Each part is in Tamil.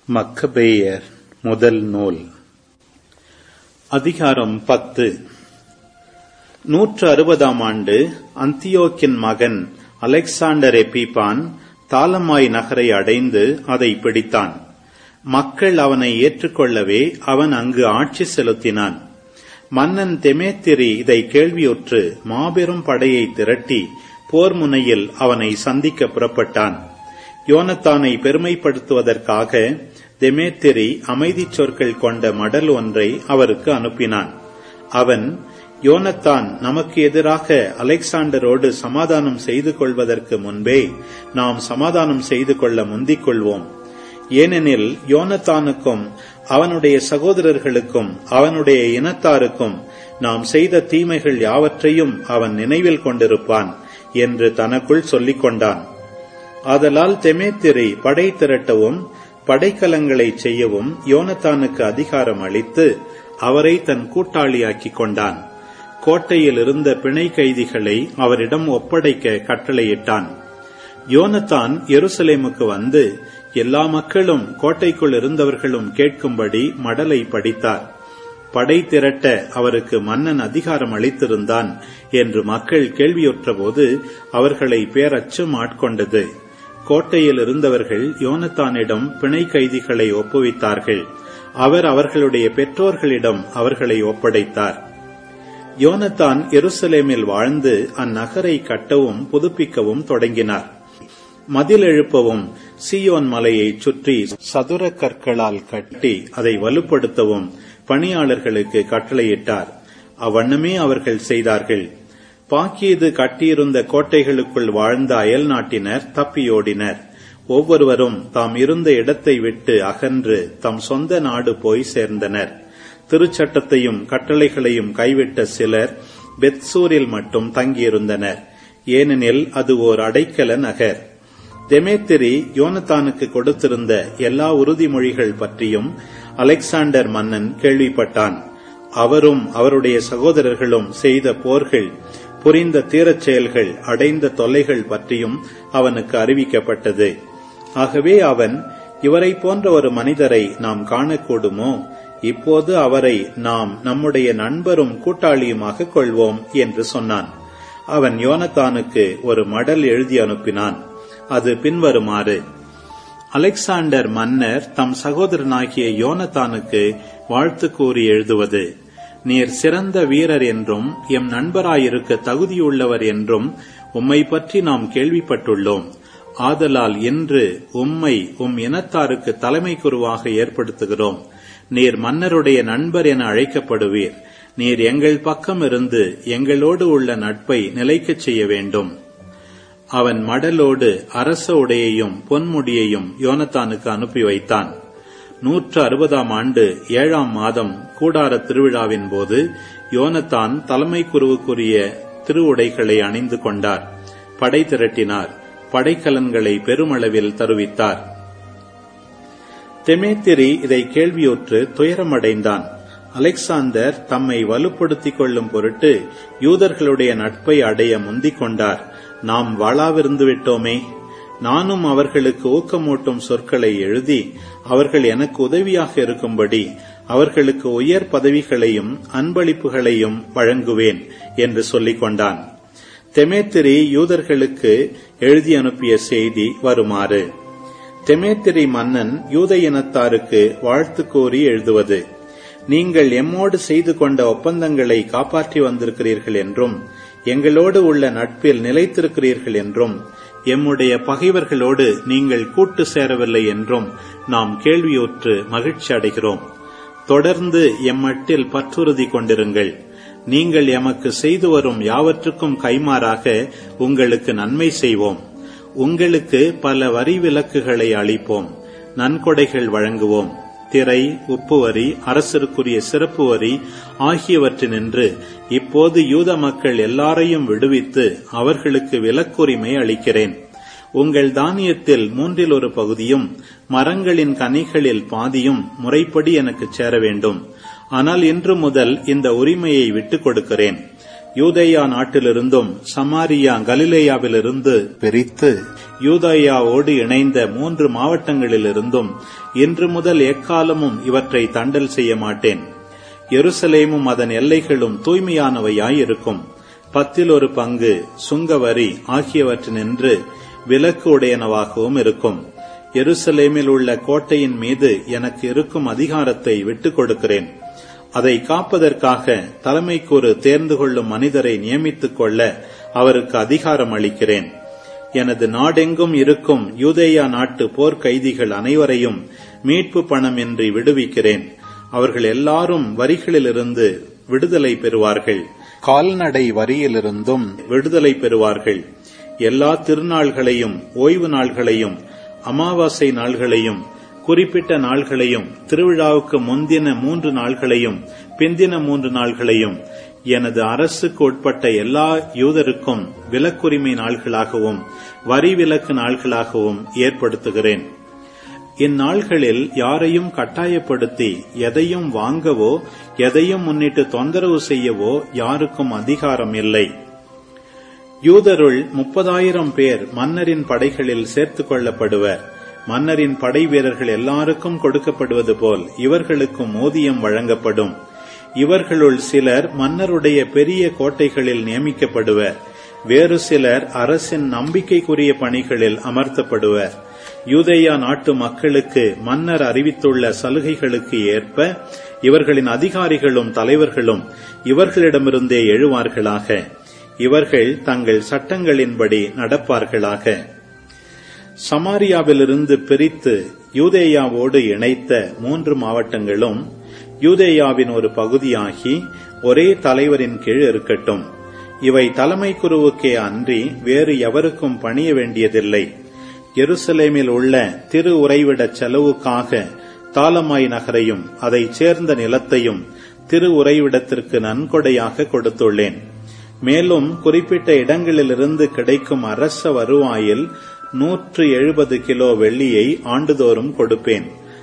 மக்கபேயர் முதல் நூல் அதிகாரம் பத்து நூற்று அறுபதாம் ஆண்டு அந்தியோக்கின் மகன் அலெக்சாண்டர் எப்பிபான் தாலமாய் நகரை அடைந்து அதை பிடித்தான் மக்கள் அவனை ஏற்றுக்கொள்ளவே அவன் அங்கு ஆட்சி செலுத்தினான் மன்னன் தெமேத்திரி இதை கேள்வியுற்று மாபெரும் படையை திரட்டி போர் முனையில் அவனை சந்திக்க புறப்பட்டான் யோனத்தானை பெருமைப்படுத்துவதற்காக தெமேத்திரி அமைதி சொற்கள் கொண்ட மடல் ஒன்றை அவருக்கு அனுப்பினான் அவன் யோனத்தான் நமக்கு எதிராக அலெக்சாண்டரோடு சமாதானம் செய்து கொள்வதற்கு முன்பே நாம் சமாதானம் செய்து கொள்ள முந்திக் கொள்வோம் ஏனெனில் யோனத்தானுக்கும் அவனுடைய சகோதரர்களுக்கும் அவனுடைய இனத்தாருக்கும் நாம் செய்த தீமைகள் யாவற்றையும் அவன் நினைவில் கொண்டிருப்பான் என்று தனக்குள் சொல்லிக் கொண்டான் ஆதலால் தெமேத்திரி படை திரட்டவும் படைக்கலங்களை செய்யவும் யோனத்தானுக்கு அதிகாரம் அளித்து அவரை தன் கூட்டாளியாக்கிக் கொண்டான் கோட்டையில் இருந்த பிணை கைதிகளை அவரிடம் ஒப்படைக்க கட்டளையிட்டான் யோனத்தான் எருசலேமுக்கு வந்து எல்லா மக்களும் கோட்டைக்குள் இருந்தவர்களும் கேட்கும்படி மடலை படித்தார் படை திரட்ட அவருக்கு மன்னன் அதிகாரம் அளித்திருந்தான் என்று மக்கள் கேள்வியுற்றபோது அவர்களை பேரச்சம் ஆட்கொண்டது கோட்டையில் இருந்தவர்கள் யோனத்தானிடம் பிணை கைதிகளை ஒப்புவித்தார்கள் அவர் அவர்களுடைய பெற்றோர்களிடம் அவர்களை ஒப்படைத்தார் யோனத்தான் எருசலேமில் வாழ்ந்து அந்நகரை கட்டவும் புதுப்பிக்கவும் தொடங்கினார் மதில் எழுப்பவும் சியோன் மலையை சுற்றி சதுர கற்களால் கட்டி அதை வலுப்படுத்தவும் பணியாளர்களுக்கு கட்டளையிட்டார் அவ்வண்ணமே அவர்கள் செய்தார்கள் பாக்கியது கட்டியிருந்த கோட்டைகளுக்குள் வாழ்ந்த அயல் நாட்டினர் தப்பியோடினர் ஒவ்வொருவரும் தாம் இருந்த இடத்தை விட்டு அகன்று தம் சொந்த நாடு போய் சேர்ந்தனர் திருச்சட்டத்தையும் கட்டளைகளையும் கைவிட்ட சிலர் பெத்சூரில் மட்டும் தங்கியிருந்தனர் ஏனெனில் அது ஓர் அடைக்கல நகர் தெமேத்திரி யோனத்தானுக்கு கொடுத்திருந்த எல்லா உறுதிமொழிகள் பற்றியும் அலெக்சாண்டர் மன்னன் கேள்விப்பட்டான் அவரும் அவருடைய சகோதரர்களும் செய்த போர்கள் புரிந்த தீரச் செயல்கள் அடைந்த தொல்லைகள் பற்றியும் அவனுக்கு அறிவிக்கப்பட்டது ஆகவே அவன் இவரை போன்ற ஒரு மனிதரை நாம் காணக்கூடுமோ இப்போது அவரை நாம் நம்முடைய நண்பரும் கூட்டாளியுமாக கொள்வோம் என்று சொன்னான் அவன் யோனத்தானுக்கு ஒரு மடல் எழுதி அனுப்பினான் அது பின்வருமாறு அலெக்சாண்டர் மன்னர் தம் சகோதரனாகிய யோனத்தானுக்கு வாழ்த்து கூறி எழுதுவது நீர் சிறந்த வீரர் என்றும் எம் நண்பராயிருக்க தகுதியுள்ளவர் என்றும் உம்மை பற்றி நாம் கேள்விப்பட்டுள்ளோம் ஆதலால் இன்று உம்மை உம் இனத்தாருக்கு தலைமை குருவாக ஏற்படுத்துகிறோம் நீர் மன்னருடைய நண்பர் என அழைக்கப்படுவீர் நீர் எங்கள் பக்கம் இருந்து எங்களோடு உள்ள நட்பை நிலைக்கச் செய்ய வேண்டும் அவன் மடலோடு அரச உடையையும் பொன்முடியையும் யோனத்தானுக்கு அனுப்பி வைத்தான் நூற்று அறுபதாம் ஆண்டு ஏழாம் மாதம் கூடார திருவிழாவின் போது யோனத்தான் தலைமை குருவுக்குரிய திருவுடைகளை அணிந்து கொண்டார் படை திரட்டினார் படைக்கலன்களை பெருமளவில் தருவித்தார் தெமேத்திரி இதை கேள்வியுற்று துயரமடைந்தான் அலெக்சாந்தர் தம்மை வலுப்படுத்திக் கொள்ளும் பொருட்டு யூதர்களுடைய நட்பை அடைய முந்திக் கொண்டார் நாம் வாழாவிருந்து விட்டோமே நானும் அவர்களுக்கு ஊக்கமூட்டும் சொற்களை எழுதி அவர்கள் எனக்கு உதவியாக இருக்கும்படி அவர்களுக்கு உயர் பதவிகளையும் அன்பளிப்புகளையும் வழங்குவேன் என்று சொல்லிக் கொண்டான் தெமேத்திரி யூதர்களுக்கு எழுதி அனுப்பிய செய்தி வருமாறு தெமேத்திரி மன்னன் யூத இனத்தாருக்கு வாழ்த்து கூறி எழுதுவது நீங்கள் எம்மோடு செய்து கொண்ட ஒப்பந்தங்களை காப்பாற்றி வந்திருக்கிறீர்கள் என்றும் எங்களோடு உள்ள நட்பில் நிலைத்திருக்கிறீர்கள் என்றும் எம்முடைய பகைவர்களோடு நீங்கள் கூட்டு சேரவில்லை என்றும் நாம் கேள்வியுற்று மகிழ்ச்சி அடைகிறோம் தொடர்ந்து எம்மட்டில் பற்றுறுதி கொண்டிருங்கள் நீங்கள் எமக்கு செய்து வரும் யாவற்றுக்கும் கைமாறாக உங்களுக்கு நன்மை செய்வோம் உங்களுக்கு பல வரி விலக்குகளை அளிப்போம் நன்கொடைகள் வழங்குவோம் திரை உப்பு வரி அரசிற்குரிய சிறப்பு வரி ஆகியவற்றினின்று இப்போது யூத மக்கள் எல்லாரையும் விடுவித்து அவர்களுக்கு விலக்குரிமை அளிக்கிறேன் உங்கள் தானியத்தில் மூன்றில் ஒரு பகுதியும் மரங்களின் கனிகளில் பாதியும் முறைப்படி எனக்கு சேர வேண்டும் ஆனால் இன்று முதல் இந்த உரிமையை விட்டுக் கொடுக்கிறேன் யூதேயா நாட்டிலிருந்தும் சமாரியா கலிலேயாவிலிருந்து பிரித்து யூதேயாவோடு இணைந்த மூன்று மாவட்டங்களிலிருந்தும் இன்று முதல் எக்காலமும் இவற்றை தண்டல் செய்ய மாட்டேன் எருசலேமும் அதன் எல்லைகளும் தூய்மையானவையாயிருக்கும் பத்தில் ஒரு பங்கு சுங்கவரி ஆகியவற்றினின்று விலக்கு உடையனவாகவும் இருக்கும் எருசலேமில் உள்ள கோட்டையின் மீது எனக்கு இருக்கும் அதிகாரத்தை விட்டுக் கொடுக்கிறேன் அதை காப்பதற்காக தலைமைக்கு ஒரு தேர்ந்து கொள்ளும் மனிதரை நியமித்துக் கொள்ள அவருக்கு அதிகாரம் அளிக்கிறேன் எனது நாடெங்கும் இருக்கும் யூதேயா நாட்டு போர் கைதிகள் அனைவரையும் மீட்பு பணம் இன்றி விடுவிக்கிறேன் அவர்கள் எல்லாரும் வரிகளிலிருந்து விடுதலை பெறுவார்கள் கால்நடை வரியிலிருந்தும் விடுதலை பெறுவார்கள் எல்லா திருநாள்களையும் ஓய்வு நாள்களையும் அமாவாசை நாள்களையும் குறிப்பிட்ட நாள்களையும் திருவிழாவுக்கு முந்தின மூன்று நாள்களையும் பிந்தின மூன்று நாள்களையும் எனது அரசுக்கு உட்பட்ட எல்லா யூதருக்கும் விலக்குரிமை நாள்களாகவும் வரி விலக்கு நாள்களாகவும் ஏற்படுத்துகிறேன் இந்நாள்களில் யாரையும் கட்டாயப்படுத்தி எதையும் வாங்கவோ எதையும் முன்னிட்டு தொந்தரவு செய்யவோ யாருக்கும் அதிகாரம் இல்லை யூதருள் முப்பதாயிரம் பேர் மன்னரின் படைகளில் சேர்த்துக் கொள்ளப்படுவர் மன்னரின் படை வீரர்கள் எல்லாருக்கும் கொடுக்கப்படுவது போல் இவர்களுக்கும் ஊதியம் வழங்கப்படும் இவர்களுள் சிலர் மன்னருடைய பெரிய கோட்டைகளில் நியமிக்கப்படுவர் வேறு சிலர் அரசின் நம்பிக்கைக்குரிய பணிகளில் அமர்த்தப்படுவர் யூதேயா நாட்டு மக்களுக்கு மன்னர் அறிவித்துள்ள சலுகைகளுக்கு ஏற்ப இவர்களின் அதிகாரிகளும் தலைவர்களும் இவர்களிடமிருந்தே எழுவார்களாக இவர்கள் தங்கள் சட்டங்களின்படி நடப்பார்களாக சமாரியாவிலிருந்து பிரித்து யூதேயாவோடு இணைத்த மூன்று மாவட்டங்களும் யூதேயாவின் ஒரு பகுதியாகி ஒரே தலைவரின் கீழ் இருக்கட்டும் இவை தலைமை குருவுக்கே அன்றி வேறு எவருக்கும் பணிய வேண்டியதில்லை எருசலேமில் உள்ள திரு உறைவிட செலவுக்காக தாலமாய் நகரையும் அதைச் சேர்ந்த நிலத்தையும் திரு உறைவிடத்திற்கு நன்கொடையாக கொடுத்துள்ளேன் மேலும் குறிப்பிட்ட இடங்களிலிருந்து கிடைக்கும் அரச வருவாயில் நூற்று எழுபது கிலோ வெள்ளியை ஆண்டுதோறும் கொடுப்பேன்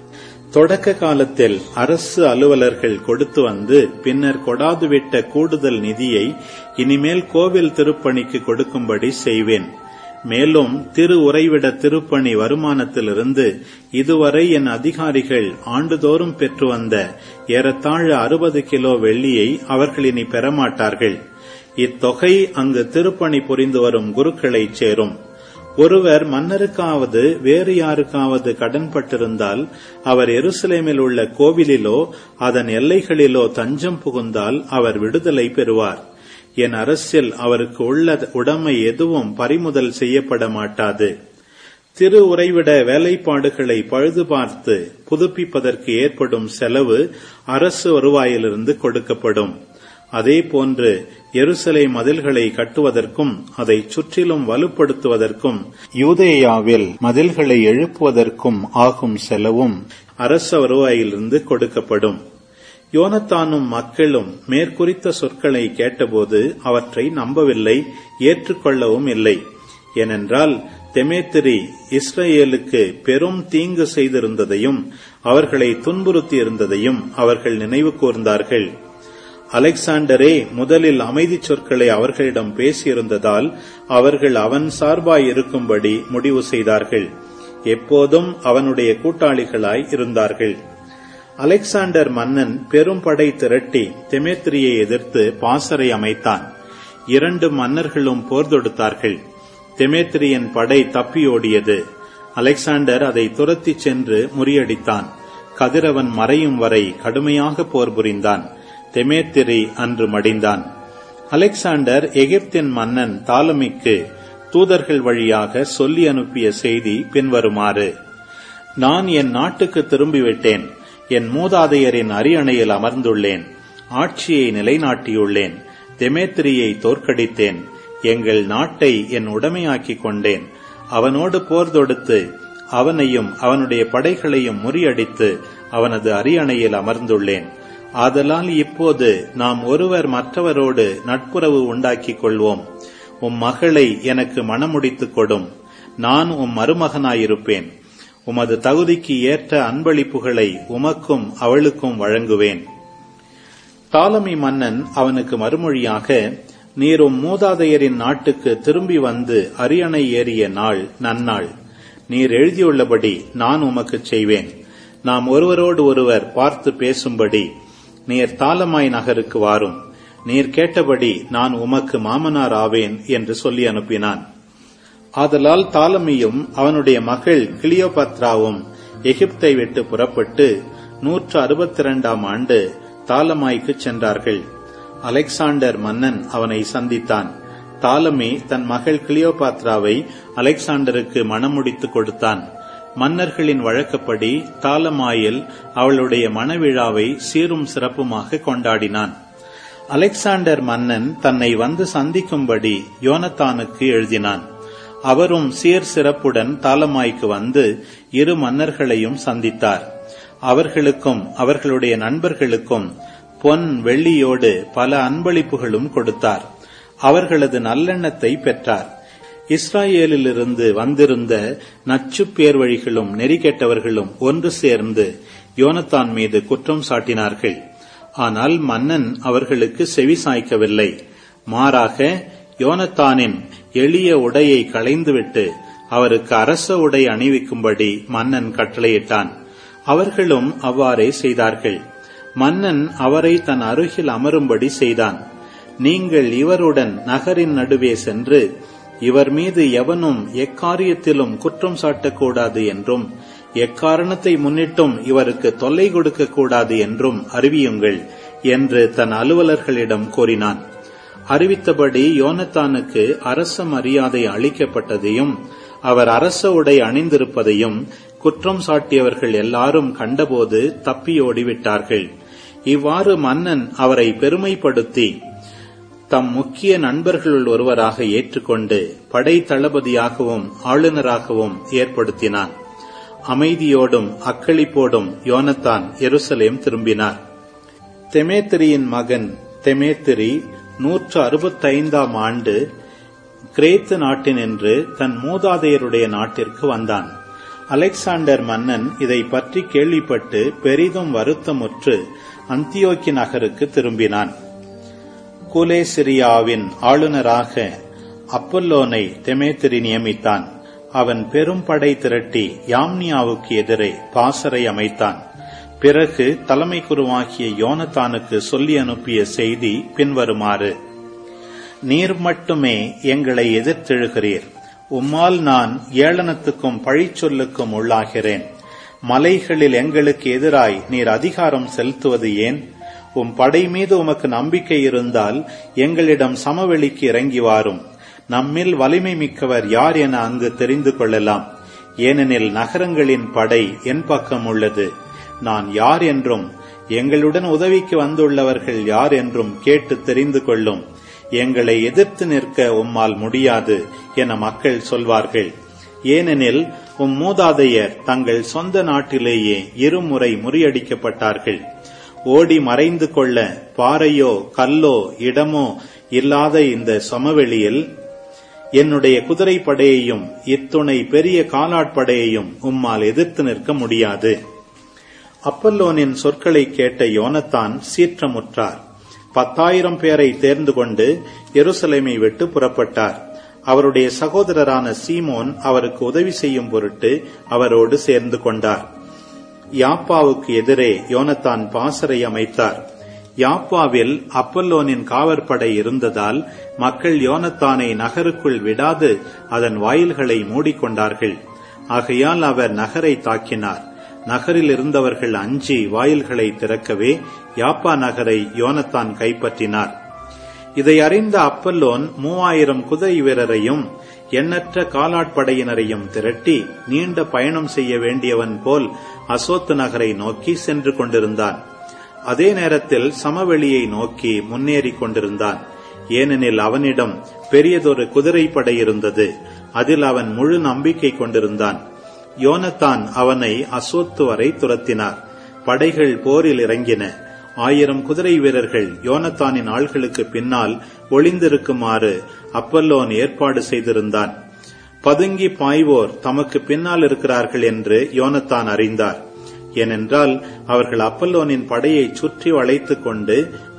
தொடக்க காலத்தில் அரசு அலுவலர்கள் கொடுத்து வந்து பின்னர் கொடாதுவிட்ட கூடுதல் நிதியை இனிமேல் கோவில் திருப்பணிக்கு கொடுக்கும்படி செய்வேன் மேலும் திரு உறைவிட திருப்பணி வருமானத்திலிருந்து இதுவரை என் அதிகாரிகள் ஆண்டுதோறும் பெற்று வந்த ஏறத்தாழ அறுபது கிலோ வெள்ளியை அவர்கள் இனி பெறமாட்டார்கள் இத்தொகை அங்கு திருப்பணி புரிந்து வரும் குருக்களைச் சேரும் ஒருவர் மன்னருக்காவது வேறு யாருக்காவது கடன்பட்டிருந்தால் அவர் எருசலேமில் உள்ள கோவிலிலோ அதன் எல்லைகளிலோ தஞ்சம் புகுந்தால் அவர் விடுதலை பெறுவார் என் அரசில் அவருக்கு உள்ள உடைமை எதுவும் பறிமுதல் செய்யப்பட மாட்டாது திரு உறைவிட வேலைப்பாடுகளை பழுது பார்த்து புதுப்பிப்பதற்கு ஏற்படும் செலவு அரசு வருவாயிலிருந்து கொடுக்கப்படும் அதே போன்று எருசலை மதில்களை கட்டுவதற்கும் அதை சுற்றிலும் வலுப்படுத்துவதற்கும் யூதேயாவில் மதில்களை எழுப்புவதற்கும் ஆகும் செலவும் அரச வருவாயிலிருந்து கொடுக்கப்படும் யோனத்தானும் மக்களும் மேற்குறித்த சொற்களை கேட்டபோது அவற்றை நம்பவில்லை ஏற்றுக்கொள்ளவும் இல்லை ஏனென்றால் தெமேத்திரி இஸ்ரேலுக்கு பெரும் தீங்கு செய்திருந்ததையும் அவர்களை துன்புறுத்தியிருந்ததையும் அவர்கள் நினைவு கூர்ந்தார்கள் அலெக்சாண்டரே முதலில் அமைதி சொற்களை அவர்களிடம் பேசியிருந்ததால் அவர்கள் அவன் சார்பாய் இருக்கும்படி முடிவு செய்தார்கள் எப்போதும் அவனுடைய கூட்டாளிகளாய் இருந்தார்கள் அலெக்சாண்டர் மன்னன் பெரும் படை திரட்டி தெமேத்திரியை எதிர்த்து பாசறை அமைத்தான் இரண்டு மன்னர்களும் போர் தொடுத்தார்கள் தெமேத்திரியின் படை தப்பியோடியது அலெக்சாண்டர் அதை துரத்திச் சென்று முறியடித்தான் கதிரவன் மறையும் வரை கடுமையாக போர் புரிந்தான் தெமேத்திரி அன்று மடிந்தான் அலெக்சாண்டர் எகிப்தின் மன்னன் தாலமிக்கு தூதர்கள் வழியாக சொல்லி அனுப்பிய செய்தி பின்வருமாறு நான் என் நாட்டுக்கு திரும்பிவிட்டேன் என் மூதாதையரின் அரியணையில் அமர்ந்துள்ளேன் ஆட்சியை நிலைநாட்டியுள்ளேன் தெமேத்திரியை தோற்கடித்தேன் எங்கள் நாட்டை என் உடைமையாக்கிக் கொண்டேன் அவனோடு போர் தொடுத்து அவனையும் அவனுடைய படைகளையும் முறியடித்து அவனது அரியணையில் அமர்ந்துள்ளேன் ஆதலால் இப்போது நாம் ஒருவர் மற்றவரோடு நட்புறவு உண்டாக்கிக் கொள்வோம் உம் மகளை எனக்கு மணமுடித்துக் கொடும் நான் உம் மருமகனாயிருப்பேன் உமது தகுதிக்கு ஏற்ற அன்பளிப்புகளை உமக்கும் அவளுக்கும் வழங்குவேன் தாலமி மன்னன் அவனுக்கு மறுமொழியாக நீர் உம் மூதாதையரின் நாட்டுக்கு திரும்பி வந்து அரியணை ஏறிய நாள் நன்னாள் நீர் எழுதியுள்ளபடி நான் உமக்குச் செய்வேன் நாம் ஒருவரோடு ஒருவர் பார்த்து பேசும்படி நீர் தாலமாய் நகருக்கு வாரும் நீர் கேட்டபடி நான் உமக்கு மாமனார் ஆவேன் என்று சொல்லி அனுப்பினான் ஆதலால் தாலமியும் அவனுடைய மகள் கிளியோபத்ராவும் எகிப்தை விட்டு புறப்பட்டு நூற்று அறுபத்தி இரண்டாம் ஆண்டு தாலமாய்க்கு சென்றார்கள் அலெக்சாண்டர் மன்னன் அவனை சந்தித்தான் தாலமி தன் மகள் கிளியோபாத்ராவை அலெக்சாண்டருக்கு மணமுடித்துக் கொடுத்தான் மன்னர்களின் வழக்கப்படி தாலமாயில் அவளுடைய மணவிழாவை சீரும் சிறப்புமாக கொண்டாடினான் அலெக்சாண்டர் மன்னன் தன்னை வந்து சந்திக்கும்படி யோனத்தானுக்கு எழுதினான் அவரும் சீர் சிறப்புடன் தாலமாய்க்கு வந்து இரு மன்னர்களையும் சந்தித்தார் அவர்களுக்கும் அவர்களுடைய நண்பர்களுக்கும் பொன் வெள்ளியோடு பல அன்பளிப்புகளும் கொடுத்தார் அவர்களது நல்லெண்ணத்தை பெற்றார் இஸ்ராயேலிலிருந்து வந்திருந்த நச்சு பேர் வழிகளும் நெறிகெட்டவர்களும் ஒன்று சேர்ந்து யோனத்தான் மீது குற்றம் சாட்டினார்கள் ஆனால் மன்னன் அவர்களுக்கு செவி சாய்க்கவில்லை மாறாக யோனத்தானின் எளிய உடையை களைந்துவிட்டு அவருக்கு அரச உடை அணிவிக்கும்படி மன்னன் கட்டளையிட்டான் அவர்களும் அவ்வாறே செய்தார்கள் மன்னன் அவரை தன் அருகில் அமரும்படி செய்தான் நீங்கள் இவருடன் நகரின் நடுவே சென்று இவர் மீது எவனும் எக்காரியத்திலும் குற்றம் சாட்டக்கூடாது என்றும் எக்காரணத்தை முன்னிட்டும் இவருக்கு தொல்லை கொடுக்க கூடாது என்றும் அறிவியுங்கள் என்று தன் அலுவலர்களிடம் கூறினான் அறிவித்தபடி யோனத்தானுக்கு அரச மரியாதை அளிக்கப்பட்டதையும் அவர் அரச உடை அணிந்திருப்பதையும் குற்றம் சாட்டியவர்கள் எல்லாரும் கண்டபோது தப்பியோடிவிட்டார்கள் இவ்வாறு மன்னன் அவரை பெருமைப்படுத்தி தம் முக்கிய நண்பர்களுள் ஒருவராக ஏற்றுக்கொண்டு படை தளபதியாகவும் ஆளுநராகவும் ஏற்படுத்தினான் அமைதியோடும் அக்களிப்போடும் யோனத்தான் எருசலேம் திரும்பினார் தெமேத்திரியின் மகன் தெமேத்திரி நூற்று அறுபத்தைந்தாம் ஆண்டு கிரேத்து நாட்டினின்று தன் மூதாதையருடைய நாட்டிற்கு வந்தான் அலெக்சாண்டர் மன்னன் இதை பற்றி கேள்விப்பட்டு பெரிதும் வருத்தமுற்று அந்தியோக்கி நகருக்கு திரும்பினான் குலேசிரியாவின் ஆளுநராக அப்பல்லோனை தெமேத்திரி நியமித்தான் அவன் பெரும் படை திரட்டி யாம்னியாவுக்கு எதிரே பாசறை அமைத்தான் பிறகு தலைமை குருவாகிய யோனத்தானுக்கு சொல்லி அனுப்பிய செய்தி பின்வருமாறு நீர் மட்டுமே எங்களை எதிர்த்தெழுகிறீர் உம்மால் நான் ஏளனத்துக்கும் பழிச்சொல்லுக்கும் உள்ளாகிறேன் மலைகளில் எங்களுக்கு எதிராய் நீர் அதிகாரம் செலுத்துவது ஏன் உம் படை மீது உமக்கு நம்பிக்கை இருந்தால் எங்களிடம் சமவெளிக்கு இறங்கி வாரும் நம்மில் வலிமை மிக்கவர் யார் என அங்கு தெரிந்து கொள்ளலாம் ஏனெனில் நகரங்களின் படை என் பக்கம் உள்ளது நான் யார் என்றும் எங்களுடன் உதவிக்கு வந்துள்ளவர்கள் யார் என்றும் கேட்டு தெரிந்து கொள்ளும் எங்களை எதிர்த்து நிற்க உம்மால் முடியாது என மக்கள் சொல்வார்கள் ஏனெனில் உம் மூதாதையர் தங்கள் சொந்த நாட்டிலேயே இருமுறை முறியடிக்கப்பட்டார்கள் ஓடி மறைந்து கொள்ள பாறையோ கல்லோ இடமோ இல்லாத இந்த சமவெளியில் என்னுடைய குதிரை படையையும் இத்துணை பெரிய காலாட்படையையும் உம்மால் எதிர்த்து நிற்க முடியாது அப்பல்லோனின் சொற்களை கேட்ட யோனத்தான் சீற்றமுற்றார் பத்தாயிரம் பேரை தேர்ந்து கொண்டு எருசலேமை விட்டு புறப்பட்டார் அவருடைய சகோதரரான சீமோன் அவருக்கு உதவி செய்யும் பொருட்டு அவரோடு சேர்ந்து கொண்டார் யாப்பாவுக்கு எதிரே யோனத்தான் பாசறை அமைத்தார் யாப்பாவில் அப்பல்லோனின் காவற்படை இருந்ததால் மக்கள் யோனத்தானை நகருக்குள் விடாது அதன் வாயில்களை மூடிக்கொண்டார்கள் ஆகையால் அவர் நகரை தாக்கினார் நகரில் இருந்தவர்கள் அஞ்சி வாயில்களை திறக்கவே யாப்பா நகரை யோனத்தான் கைப்பற்றினார் இதை அறிந்த அப்பல்லோன் மூவாயிரம் குதிரை வீரரையும் எண்ணற்ற காலாட்படையினரையும் திரட்டி நீண்ட பயணம் செய்ய வேண்டியவன் போல் அசோத்து நகரை நோக்கி சென்று கொண்டிருந்தான் அதே நேரத்தில் சமவெளியை நோக்கி முன்னேறிக் கொண்டிருந்தான் ஏனெனில் அவனிடம் பெரியதொரு குதிரைப்படை இருந்தது அதில் அவன் முழு நம்பிக்கை கொண்டிருந்தான் யோனத்தான் அவனை அசோத்து வரை துரத்தினார் படைகள் போரில் இறங்கின ஆயிரம் குதிரை வீரர்கள் யோனத்தானின் ஆள்களுக்கு பின்னால் ஒளிந்திருக்குமாறு அப்பல்லோன் ஏற்பாடு செய்திருந்தான் பதுங்கி பாய்வோர் தமக்கு பின்னால் இருக்கிறார்கள் என்று யோனத்தான் அறிந்தார் ஏனென்றால் அவர்கள் அப்பல்லோனின் படையை சுற்றி வளைத்துக் கொண்டு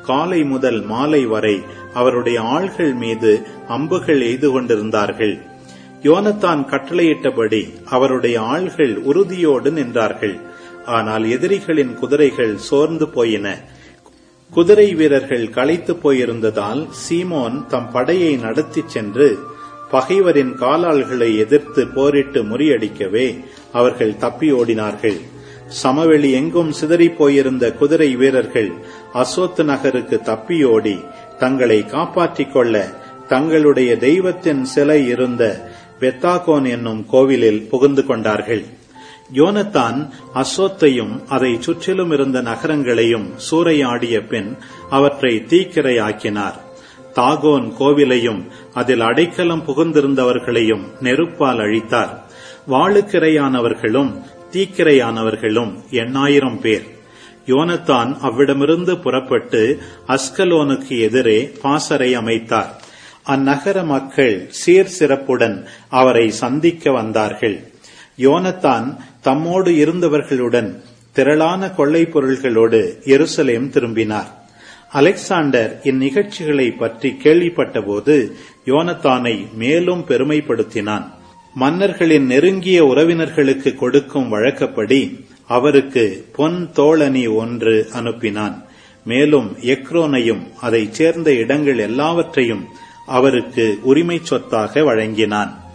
காலை முதல் மாலை வரை அவருடைய ஆள்கள் மீது அம்புகள் எய்து கொண்டிருந்தார்கள் யோனத்தான் கட்டளையிட்டபடி அவருடைய ஆள்கள் உறுதியோடு நின்றார்கள் ஆனால் எதிரிகளின் குதிரைகள் சோர்ந்து போயின குதிரை வீரர்கள் களைத்து போயிருந்ததால் சீமோன் தம் படையை நடத்திச் சென்று பகைவரின் காலாள்களை எதிர்த்து போரிட்டு முறியடிக்கவே அவர்கள் தப்பி ஓடினார்கள் சமவெளி எங்கும் சிதறிப் போயிருந்த குதிரை வீரர்கள் அசோத்து நகருக்கு தப்பியோடி தங்களை காப்பாற்றிக் கொள்ள தங்களுடைய தெய்வத்தின் சிலை இருந்த பெத்தாகோன் என்னும் கோவிலில் புகுந்து கொண்டார்கள் யோனத்தான் அசோத்தையும் அதை சுற்றிலும் இருந்த நகரங்களையும் சூறையாடிய பின் அவற்றை தீக்கிரையாக்கினார் தாகோன் கோவிலையும் அதில் அடைக்கலம் புகுந்திருந்தவர்களையும் நெருப்பால் அழித்தார் வாழுக்கிரையானவர்களும் தீக்கிரையானவர்களும் எண்ணாயிரம் பேர் யோனத்தான் அவ்விடமிருந்து புறப்பட்டு அஸ்கலோனுக்கு எதிரே பாசறை அமைத்தார் அந்நகர மக்கள் சீர் சிறப்புடன் அவரை சந்திக்க வந்தார்கள் யோனத்தான் தம்மோடு இருந்தவர்களுடன் திரளான கொள்ளைப் பொருள்களோடு எருசலேம் திரும்பினார் அலெக்சாண்டர் இந்நிகழ்ச்சிகளை பற்றி கேள்விப்பட்டபோது யோனத்தானை மேலும் பெருமைப்படுத்தினான் மன்னர்களின் நெருங்கிய உறவினர்களுக்கு கொடுக்கும் வழக்கப்படி அவருக்கு பொன் தோழனி ஒன்று அனுப்பினான் மேலும் எக்ரோனையும் அதைச் சேர்ந்த இடங்கள் எல்லாவற்றையும் அவருக்கு உரிமை சொத்தாக வழங்கினான்